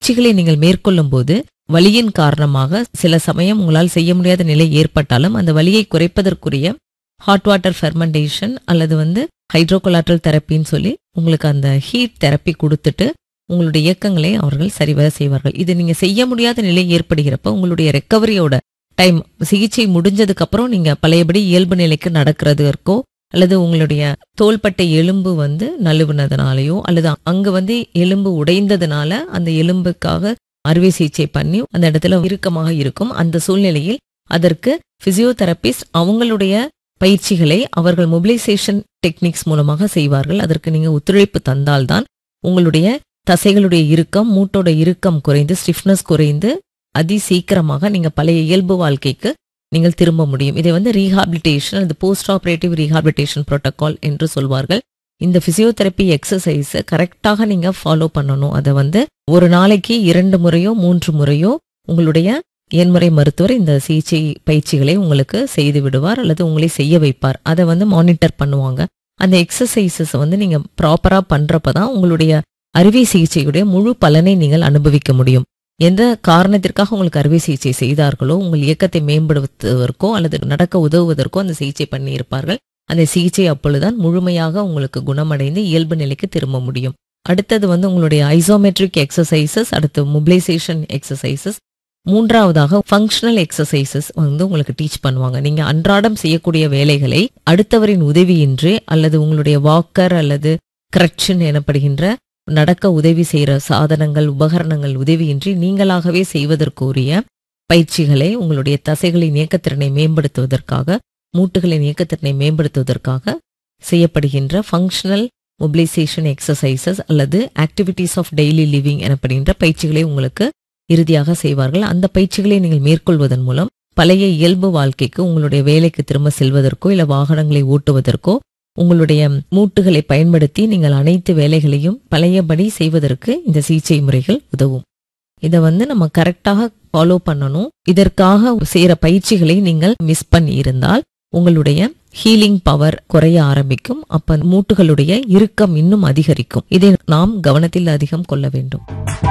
பயிற்சிகளை நீங்கள் மேற்கொள்ளும் போது வலியின் காரணமாக சில சமயம் உங்களால் செய்ய முடியாத நிலை ஏற்பட்டாலும் அந்த வலியை குறைப்பதற்குரிய ஹாட் வாட்டர் ஃபெர்மெண்டேஷன் அல்லது வந்து ஹைட்ரோகொலாட்ரல் தெரப்பின்னு சொல்லி உங்களுக்கு அந்த ஹீட் தெரப்பி கொடுத்துட்டு உங்களுடைய இயக்கங்களை அவர்கள் சரிவர செய்வார்கள் இது நீங்க செய்ய முடியாத நிலை ஏற்படுகிறப்ப உங்களுடைய ரெக்கவரியோட டைம் சிகிச்சை முடிஞ்சதுக்கு அப்புறம் நீங்க பழையபடி இயல்பு நிலைக்கு நடக்கிறதுக்கோ அல்லது உங்களுடைய தோள்பட்டை எலும்பு வந்து நழுவுனதுனாலயோ அல்லது அங்க வந்து எலும்பு உடைந்ததுனால அந்த எலும்புக்காக அறுவை சிகிச்சை பண்ணி அந்த இடத்துல இறுக்கமாக இருக்கும் அந்த சூழ்நிலையில் அதற்கு பிசியோதெரபிஸ்ட் அவங்களுடைய பயிற்சிகளை அவர்கள் மொபிலைசேஷன் டெக்னிக்ஸ் மூலமாக செய்வார்கள் அதற்கு நீங்க ஒத்துழைப்பு தந்தால்தான் உங்களுடைய தசைகளுடைய இறுக்கம் மூட்டோட இறுக்கம் குறைந்து ஸ்டிஃப்னஸ் குறைந்து அதி சீக்கிரமாக நீங்க பழைய இயல்பு வாழ்க்கைக்கு நீங்கள் திரும்ப முடியும் இதை வந்து ரீஹாபிலிட்டேஷன் அல்லது போஸ்ட் ஆபரேட்டிவ் ரீஹாபிலிட்டேஷன் புரோட்டோகால் என்று சொல்வார்கள் இந்த பிசியோதெரப்பி எக்ஸசைஸை கரெக்டாக நீங்க ஃபாலோ பண்ணணும் அதை வந்து ஒரு நாளைக்கு இரண்டு முறையோ மூன்று முறையோ உங்களுடைய எண்முறை மருத்துவர் இந்த சிகிச்சை பயிற்சிகளை உங்களுக்கு செய்து விடுவார் அல்லது உங்களை செய்ய வைப்பார் அதை வந்து மானிட்டர் பண்ணுவாங்க அந்த எக்ஸசைசஸ் வந்து நீங்க ப்ராப்பரா பண்றப்ப தான் உங்களுடைய அறுவை சிகிச்சையுடைய முழு பலனை நீங்கள் அனுபவிக்க முடியும் எந்த காரணத்திற்காக உங்களுக்கு அறுவை சிகிச்சை செய்தார்களோ உங்கள் இயக்கத்தை மேம்படுத்துவதற்கோ அல்லது நடக்க உதவுவதற்கோ அந்த சிகிச்சை பண்ணி இருப்பார்கள் அந்த சிகிச்சை அப்பொழுதுதான் முழுமையாக உங்களுக்கு குணமடைந்து இயல்பு நிலைக்கு திரும்ப முடியும் அடுத்தது வந்து உங்களுடைய ஐசோமெட்ரிக் எக்ஸசைசஸ் அடுத்து மொபிலைசேஷன் எக்ஸசைசஸ் மூன்றாவதாக ஃபங்க்ஷனல் எக்ஸசைசஸ் வந்து உங்களுக்கு டீச் பண்ணுவாங்க நீங்க அன்றாடம் செய்யக்கூடிய வேலைகளை அடுத்தவரின் உதவியின்றி அல்லது உங்களுடைய வாக்கர் அல்லது கிரட்சன் எனப்படுகின்ற நடக்க உதவி செய்யற சாதனங்கள் உபகரணங்கள் உதவியின்றி நீங்களாகவே செய்வதற்குரிய பயிற்சிகளை உங்களுடைய தசைகளின் இயக்கத்திறனை மேம்படுத்துவதற்காக மூட்டுகளின் இயக்கத்திறனை மேம்படுத்துவதற்காக செய்யப்படுகின்ற ஃபங்க்ஷனல் மொபிலைசேஷன் எக்ஸசைசஸ் அல்லது ஆக்டிவிட்டீஸ் ஆஃப் டெய்லி லிவிங் எனப்படுகின்ற பயிற்சிகளை உங்களுக்கு இறுதியாக செய்வார்கள் அந்த பயிற்சிகளை நீங்கள் மேற்கொள்வதன் மூலம் பழைய இயல்பு வாழ்க்கைக்கு உங்களுடைய வேலைக்கு திரும்ப செல்வதற்கோ இல்ல வாகனங்களை ஓட்டுவதற்கோ உங்களுடைய மூட்டுகளை பயன்படுத்தி நீங்கள் அனைத்து வேலைகளையும் பழையபடி செய்வதற்கு இந்த சிகிச்சை முறைகள் உதவும் இதை வந்து நம்ம கரெக்டாக ஃபாலோ பண்ணணும் இதற்காக செய்யற பயிற்சிகளை நீங்கள் மிஸ் பண்ணி இருந்தால் உங்களுடைய ஹீலிங் பவர் குறைய ஆரம்பிக்கும் அப்ப மூட்டுகளுடைய இறுக்கம் இன்னும் அதிகரிக்கும் இதை நாம் கவனத்தில் அதிகம் கொள்ள வேண்டும்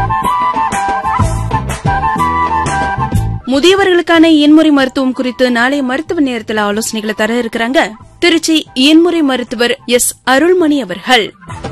முதியவர்களுக்கான இயன்முறை மருத்துவம் குறித்து நாளை மருத்துவ நேரத்தில் ஆலோசனைகளை தர இருக்கிறாங்க திருச்சி இயன்முறை மருத்துவர் எஸ் அருள்மணி அவர்கள்